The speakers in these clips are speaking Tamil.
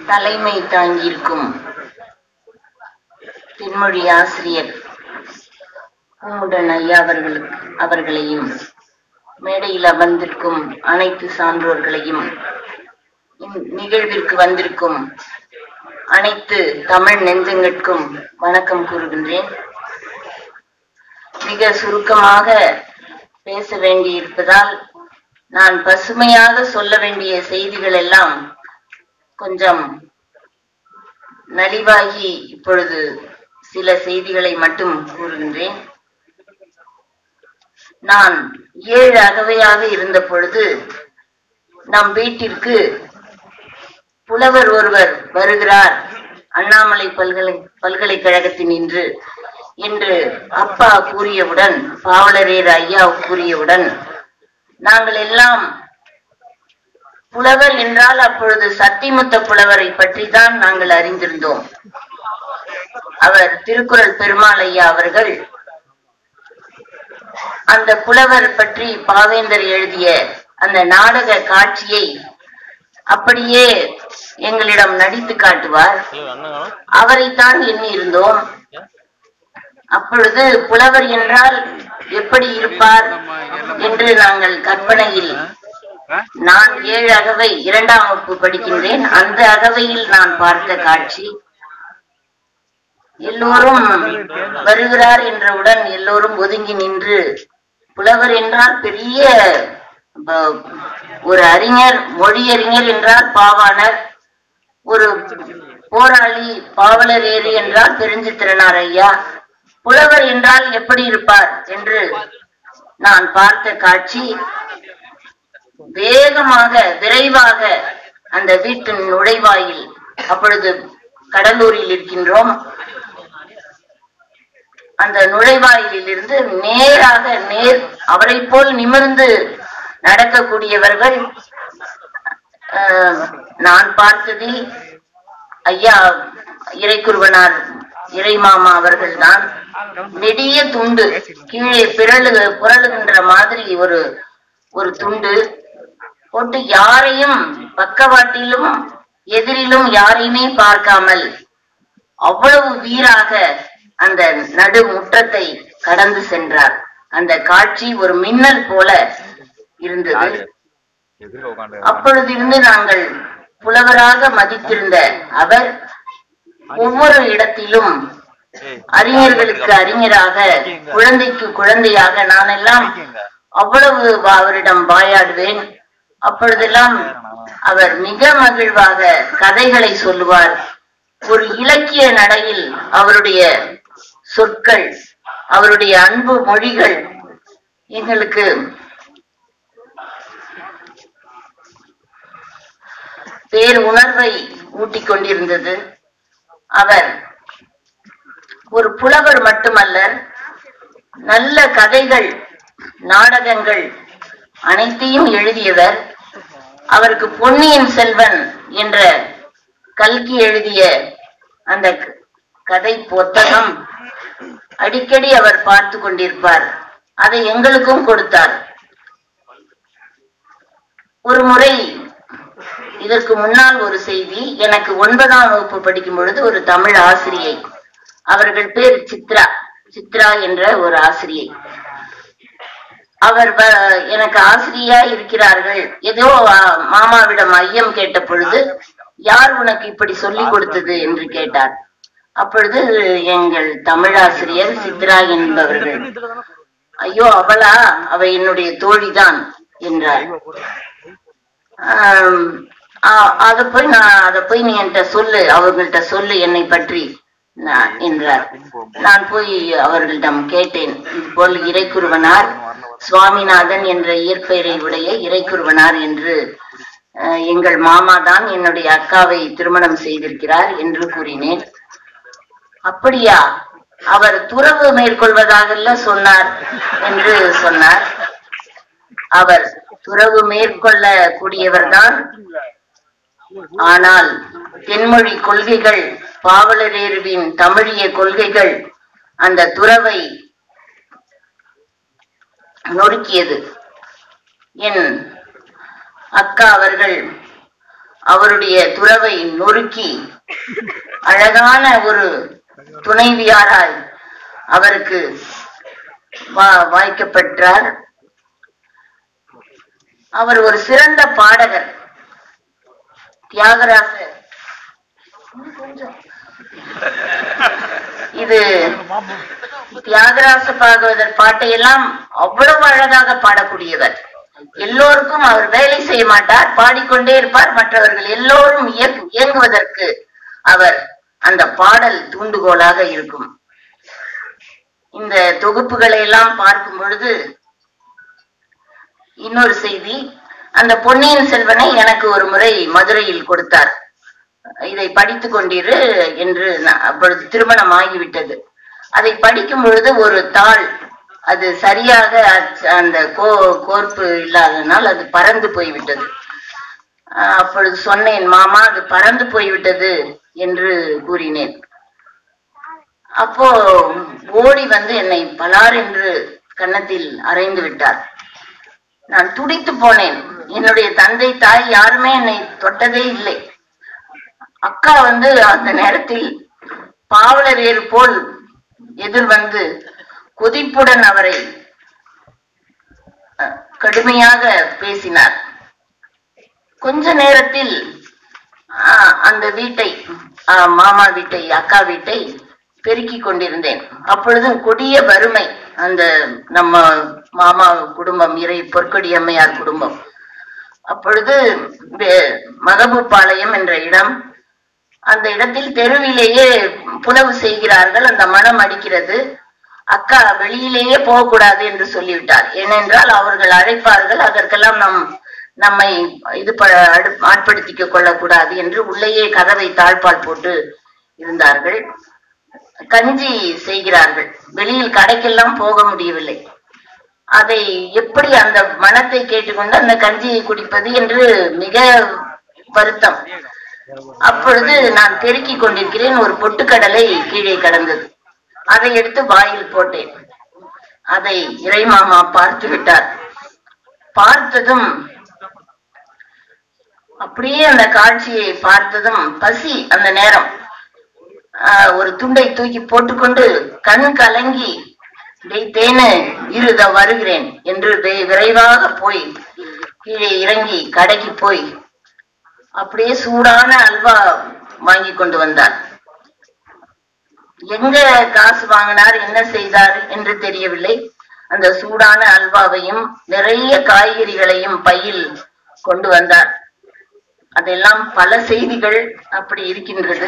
தலைமை தாங்கியிருக்கும் தென்மொழி ஆசிரியர் பூமுடன் ஐயா அவர்களுக்கு அவர்களையும் மேடையில் அமர்ந்திருக்கும் அனைத்து சான்றோர்களையும் இந்நிகழ்விற்கு வந்திருக்கும் அனைத்து தமிழ் நெஞ்சங்கட்கும் வணக்கம் கூறுகின்றேன் மிக சுருக்கமாக பேச வேண்டியிருப்பதால் நான் பசுமையாக சொல்ல வேண்டிய செய்திகள் எல்லாம் கொஞ்சம் நலிவாகி இப்பொழுது சில செய்திகளை மட்டும் கூறுகின்றேன் நான் ஏழு அகவையாக இருந்த பொழுது நம் வீட்டிற்கு புலவர் ஒருவர் வருகிறார் அண்ணாமலை பல்கலை பல்கலைக்கழகத்தின் இன்று என்று அப்பா கூறியவுடன் பாவலரேர் ஐயா கூறியவுடன் நாங்கள் எல்லாம் புலவர் என்றால் அப்பொழுது சத்திமுத்த புலவரை பற்றி தான் நாங்கள் அறிந்திருந்தோம் அவர் திருக்குறள் பெருமாள் ஐயா அவர்கள் அந்த புலவர் பற்றி பாவேந்தர் எழுதிய அந்த நாடக காட்சியை அப்படியே எங்களிடம் நடித்து காட்டுவார் அவரைத்தான் எண்ணி இருந்தோம் அப்பொழுது புலவர் என்றால் எப்படி இருப்பார் என்று நாங்கள் கற்பனையில் நான் ஏழு அகவை இரண்டாம் வகுப்பு படிக்கின்றேன் அந்த அகவையில் நான் பார்த்த காட்சி எல்லோரும் வருகிறார் என்றவுடன் எல்லோரும் ஒதுங்கி நின்று புலவர் என்றால் பெரிய ப- ஒரு அறிஞர் மொழியறிஞர் என்றால் பாவாணர் ஒரு போராளி பாவலர் ஏறு என்றால் பெருஞ்சித்திரனார் ஐயா புலவர் என்றால் எப்படி இருப்பார் என்று நான் பார்த்த காட்சி வேகமாக விரைவாக அந்த வீட்டின் நுழைவாயில் அப்பொழுது கடலூரில் இருக்கின்றோம் அந்த நுழைவாயிலில் இருந்து நேராக நேர் அவரை போல் நிமிர்ந்து நடக்கக்கூடியவர்கள் அஹ், நான் பார்த்ததில் ஐயா இறைக்குருவனார் இறைமாமா அவர்கள்தான் நெடிய துண்டு கீழே பிறழு புரளுகின்ற மாதிரி ஒரு ஒரு துண்டு போட்டு யாரையும் பக்கவாட்டிலும் எதிரிலும் யாரையுமே பார்க்காமல் அவ்வளவு வீராக அந்த நடு முற்றத்தை கடந்து சென்றார் அந்த காட்சி ஒரு மின்னல் போல இருந்தது எதிர உட்காந்து அப்பொழுதிருந்து நாங்கள் புலவராக மதித்திருந்த அவர் ஒவ்வொரு இடத்திலும் அறிஞர்களுக்கு அறிஞராக குழந்தைக்கு குழந்தையாக நான் எல்லாம் அவ்வளவு வா- அவரிடம் வாயாடுவேன் அப்பொழுதெல்லாம் அவர் மிக மகிழ்வாக கதைகளை சொல்லுவார் ஒரு இலக்கிய நடையில் அவருடைய சொற்கள் அவருடைய அன்பு மொழிகள் எங்களுக்கு பேர் உணர்வை ஊட்டிக் கொண்டிருந்தது அவர் ஒரு புலவர் மட்டுமல்ல நல்ல கதைகள் நாடகங்கள் அனைத்தையும் எழுதியவர் அவருக்கு பொன்னியின் செல்வன் என்ற கல்கி எழுதிய அந்த க- கதை புத்தகம் அடிக்கடி அவர் பார்த்து கொண்டிருப்பார் அதை எங்களுக்கும் கொடுத்தார் ஒரு முறை இதற்கு முன்னால் ஒரு செய்தி எனக்கு ஒன்பதாம் வகுப்பு படிக்கும் பொழுது ஒரு தமிழ் ஆசிரியை அவர்கள் பேர் சித்ரா சித்ரா என்ற ஒரு ஆசிரியை அவர் வ- எனக்கு ஆசிரியா இருக்கிறார்கள் ஏதோ ஆ, மாமாவிடம் ஐயம் கேட்ட பொழுது யார் உனக்கு இப்படி சொல்லி கொடுத்தது என்று கேட்டார் அப்பொழுது எங்கள் தமிழாசிரியர் சித்ரா என்பவர்கள் ஐயோ அவளா அவ என்னுடைய தோழிதான் என்றார் ஆம், ஆ- அத போய் நான் அத போய் நீ என்கிட்ட சொல்லு அவங்கள்ட்ட சொல்லு என்னை பற்றி நான் என்றார் நான் போய் அவர்களிடம் கேட்டேன் இது போல் இறைக்குருவனார் சுவாமிநாதன் என்ற இயற்பெயரை உடைய இறைக்குருவனார் என்று அஹ், எங்கள் மாமா தான் என்னுடைய அக்காவை திருமணம் செய்திருக்கிறார் என்று கூறினேன் அப்படியா அவர் துறவு மேற்கொள்வதாகல்ல சொன்னார் என்று சொன்னார் அவர் துறவு மேற்கொள்ள கூடியவர்தான் ஆனால் தென்மொழி கொள்கைகள் பாவலரேருவின் தமிழிய கொள்கைகள் அந்த துறவை நொறுக்கியது என் அக்கா அவர்கள் அவருடைய துறவை நொறுக்கி அழகான ஒரு துணைவியாராய் அவருக்கு வா- வாய்க்கப்பெற்றார் அவர் ஒரு சிறந்த பாடகர் தியாகராசர் இது தியாகராச பாகவதர் பாட்டையெல்லாம் அவ்வளவு அழகாக பாடக்கூடியவர் எல்லோருக்கும் அவர் வேலை செய்ய மாட்டார் பாடிக்கொண்டே இருப்பார் மற்றவர்கள் எல்லோரும் இயக்கு- இயங்குவதற்கு அவர் அந்த பாடல் தூண்டுகோலாக இருக்கும் இந்த தொகுப்புகளை எல்லாம் பார்க்கும் பொழுது இன்னொரு செய்தி அந்த பொன்னியின் செல்வனை எனக்கு ஒரு முறை மதுரையில் கொடுத்தார் இதை படித்துக் கொண்டிரு என்று நான் அப்பொழுது திருமணம் ஆகிவிட்டது அதை படிக்கும் பொழுது ஒரு தாள் அது சரியாக அச்ச- அந்த கோ கோர்ப்பு இல்லாதனால் அது பறந்து போய்விட்டது ஆஹ் அப்பொழுது சொன்னேன் மாமா அது பறந்து போய்விட்டது என்று கூறினேன் அப்போ ஓடி வந்து என்னை பலார் என்று கன்னத்தில் அறைந்து விட்டார் நான் துடித்து போனேன் என்னுடைய தந்தை தாய் யாருமே என்னை தொட்டதே இல்லை அக்கா வந்து அந்த நேரத்தில் பாவலர் ஏறு போல் எதிர் வந்து கொதிப்புடன் அவரை அஹ், கடுமையாக பேசினார் கொஞ்ச நேரத்தில் ஆஹ், அந்த வீட்டை ஆஹ், மாமா வீட்டை அக்கா வீட்டை பெருக்கிக் கொண்டிருந்தேன் அப்பொழுது கொடிய வறுமை அந்த நம்ம மாமா குடும்பம் இறை பொற்கொடி அம்மையார் குடும்பம் அப்பொழுது வே- மகபூபாளையம் என்ற இடம் அந்த இடத்தில் தெருவிலேயே புலவு செய்கிறார்கள் அந்த மனம் அடிக்கிறது அக்கா வெளியிலேயே போகக்கூடாது என்று சொல்லிவிட்டார் ஏனென்றால் அவர்கள் அழைப்பார்கள் அதற்கெல்லாம் நம் நம்மை இது ப- அடு- ஆட்படுத்திக் கொள்ளக்கூடாது என்று உள்ளேயே கதவை தாழ்பால் போட்டு இருந்தார்கள் கஞ்சி செய்கிறார்கள் வெளியில் கடைக்கெல்லாம் போக முடியவில்லை அதை எப்படி அந்த மனத்தை கேட்டுக்கொண்டு அந்த கஞ்சியை குடிப்பது என்று மிக வருத்தம் அப்பொழுது நான் பெருக்கிக் கொண்டிருக்கிறேன் ஒரு பொட்டுக்கடலை கீழே கடந்தது அதை எடுத்து வாயில் போட்டேன் அதை இறைமாமா பார்த்து விட்டார் பார்த்ததும் அப்படியே அந்த காட்சியை பார்த்ததும் பசி அந்த நேரம் ஆஹ், ஒரு துண்டை தூக்கி போட்டுக்கொண்டு கண் கலங்கி டேய் தேனு இருத வருகிறேன் என்று வே- விரைவாக போய் கீழே இறங்கி கடைக்கு போய் அப்படியே சூடான அல்வா வாங்கி கொண்டு வந்தார் எங்க காசு வாங்கினார் என்ன செய்தார் என்று தெரியவில்லை அந்த சூடான அல்வாவையும் நிறைய காய்கறிகளையும் பையில் கொண்டு வந்தார் அதெல்லாம் பல செய்திகள் அப்படி இருக்கின்றது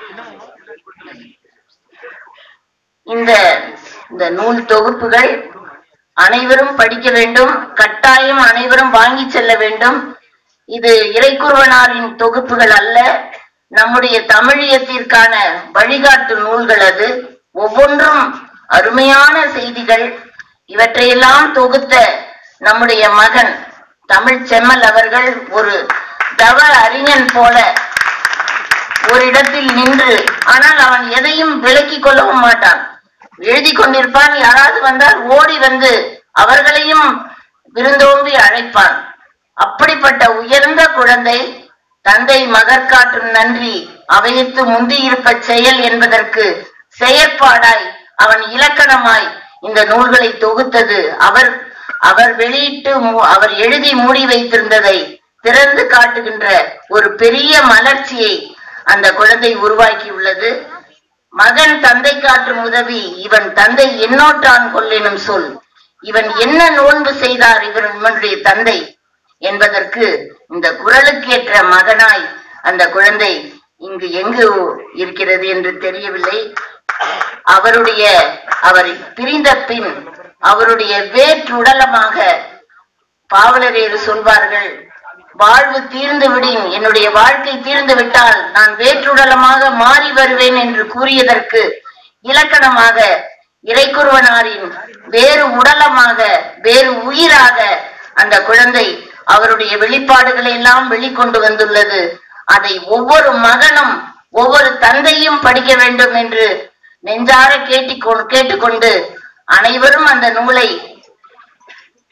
இந்த இந்த நூல் தொகுப்புகள் அனைவரும் படிக்க வேண்டும் கட்டாயம் அனைவரும் வாங்கி செல்ல வேண்டும் இது இறைக்குருவனாரின் தொகுப்புகள் அல்ல நம்முடைய தமிழியத்திற்கான வழிகாட்டு நூல்கள் அது ஒவ்வொன்றும் அருமையான செய்திகள் இவற்றையெல்லாம் தொகுத்த நம்முடைய மகன் தமிழ் செம்மல் அவர்கள் ஒரு தவ அறிஞன் போல ஒரு இடத்தில் நின்று ஆனால் அவன் எதையும் விலக்கிக் கொள்ளவும் மாட்டான் எழுதி கொண்டிருப்பான் யாராவது வந்தால் ஓடி வந்து அவர்களையும் விருந்தோம்பி அழைப்பான் அப்படிப்பட்ட உயர்ந்த குழந்தை தந்தை மகர் காட்டும் நன்றி அவையத்து முந்தியிருப்ப செயல் என்பதற்கு செயற்பாடாய் அவன் இலக்கணமாய் இந்த நூல்களை தொகுத்தது அவர் அவர் வெளியிட்டு மு- அவர் எழுதி மூடி வைத்திருந்ததை திறந்து காட்டுகின்ற ஒரு பெரிய மலர்ச்சியை அந்த குழந்தை உருவாக்கி உள்ளது மகன் தந்தை காட்டும் உதவி இவன் தந்தை எண்ணோட்டான் கொள்ளினும் சொல் இவன் என்ன நோன்பு செய்தார் இவன் இவனுடைய தந்தை என்பதற்கு இந்த குரலுக்கேற்ற மகனாய் அந்த குழந்தை இங்கு எங்கு இருக்கிறது என்று தெரியவில்லை அவருடைய அவர் பிரிந்த பின் அவருடைய வேற்றுடலமாக பாவலரேறு சொல்வார்கள் வாழ்வு தீர்ந்து விடின் என்னுடைய வாழ்க்கை தீர்ந்து விட்டால் நான் வேற்றுடலமாக மாறி வருவேன் என்று கூறியதற்கு இலக்கணமாக இறைக்குருவனாரின் வேறு உடலமாக வேறு உயிராக அந்த குழந்தை அவருடைய வெளிப்பாடுகளை எல்லாம் வெளிக்கொண்டு வந்துள்ளது அதை ஒவ்வொரு மகனும் ஒவ்வொரு தந்தையும் படிக்க வேண்டும் என்று நெஞ்சார கேட்டிக்கொ கேட்டுக்கொண்டு அனைவரும் அந்த நூலை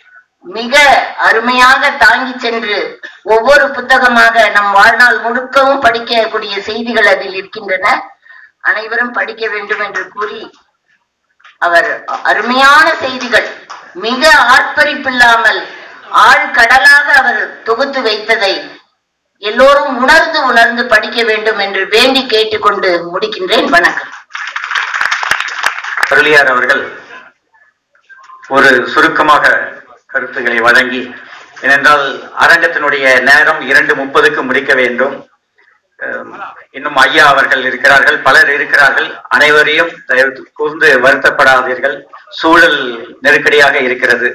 மிக அருமையாக தாங்கி சென்று ஒவ்வொரு புத்தகமாக நம் வாழ்நாள் முழுக்கவும் படிக்கக்கூடிய செய்திகள் அதில் இருக்கின்றன அனைவரும் படிக்க வேண்டும் என்று கூறி அவர் அருமையான செய்திகள் மிக ஆர்ப்பரிப்பில்லாமல் ஆழ்கடலாக அவர் தொகுத்து வைத்ததை எல்லோரும் உணர்ந்து உணர்ந்து படிக்க வேண்டும் என்று வேண்டி கேட்டுக்கொண்டு முடிக்கின்றேன் வணக்கம் அருளியார் அவர்கள் ஒரு சுருக்கமாக கருத்துக்களை வழங்கி ஏனென்றால் அரங்கத்தினுடைய நேரம் இரண்டு முப்பதுக்கு முடிக்க வேண்டும் அஹ், இன்னும் ஐயா அவர்கள் இருக்கிறார்கள் பலர் இருக்கிறார்கள் அனைவரையும் தயவு கூர்ந்து வருத்தப்படாதீர்கள் சூழல் நெருக்கடியாக இருக்கிறது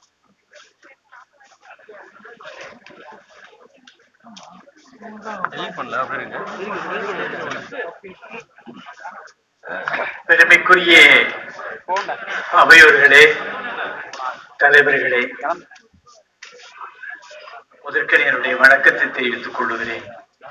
delete பண்ணல அப்படியே இருக்கு பெருமைக்குரிய அவையோர்களே தலைவர்களே முதற்கன் என்னுடைய வணக்கத்தை தெரிவித்துக் கொள்கிறேன்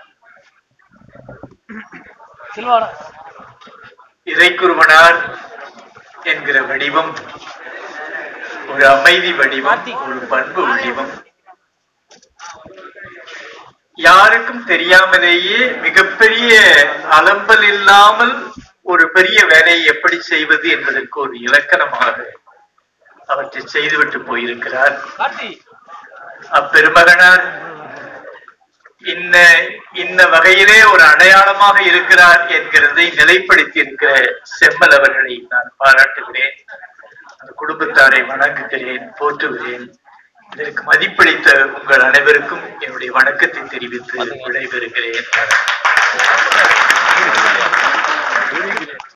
இறைக்குருவனார் என்கிற வடிவம் ஒரு அமைதி வடிவம் ஒரு பண்பு வடிவம் யாருக்கும் தெரியாமலேயே மிகப்பெரிய அலம்பல் இல்லாமல் ஒரு பெரிய வேலையை எப்படி செய்வது என்பதற்கு ஒரு இலக்கணமாக அவற்றை செய்துவிட்டு போயிருக்கிறார் அப்பெருமகனார் இன்ன இன்ன வகையிலே ஒரு அடையாளமாக இருக்கிறார் என்கிறதை நிலைப்படுத்தி இருக்கிற செம்மல் அவர்களை நான் பாராட்டுகிறேன் அந்த குடும்பத்தாரை வணங்குகிறேன் போற்றுகிறேன் இதற்கு மதிப்பளித்த உங்கள் அனைவருக்கும் என்னுடைய வணக்கத்தை தெரிவித்து விடைபெறுகிறேன்